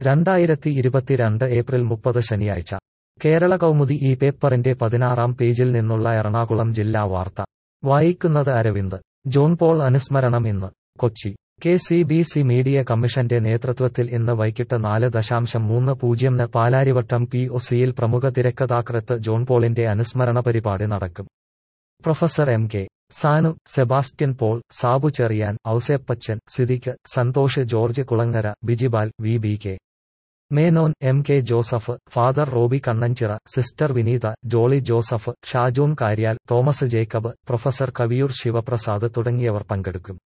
രണ്ടായിരത്തി ഇരുപത്തിരണ്ട് ഏപ്രിൽ മുപ്പത് ശനിയാഴ്ച കേരള കൗമുദി ഈ പേപ്പറിന്റെ പതിനാറാം പേജിൽ നിന്നുള്ള എറണാകുളം ജില്ലാ വാർത്ത വായിക്കുന്നത് അരവിന്ദ് ജോൺ പോൾ അനുസ്മരണം ഇന്ന് Kochi K C B C media കമ്മീഷന്റെ നേതൃത്വത്തിൽ ഇന്ന് വൈകിട്ട് നാല് ദശാംശം മൂന്ന് പൂജ്യംന് പാലാരിവട്ടം പി ഒ സിയിൽ പ്രമുഖ തിരക്കഥാകൃത്ത് ജോൺ പോളിന്റെ അനുസ്മരണ പരിപാടി നടക്കും professor M K Sanu Sebastian Paul Sabu Cherian Ouseppachan Siddique Santhosh George Kulangara Bijibal V B K Menon M K Joseph father Roby Kannanchira sister Vineetha Jolly Joseph Shajoon Karyal Thomas Jacob professor Kaviyoor Sivaprasad തുടങ്ങിയവർ പങ്കെടുക്കും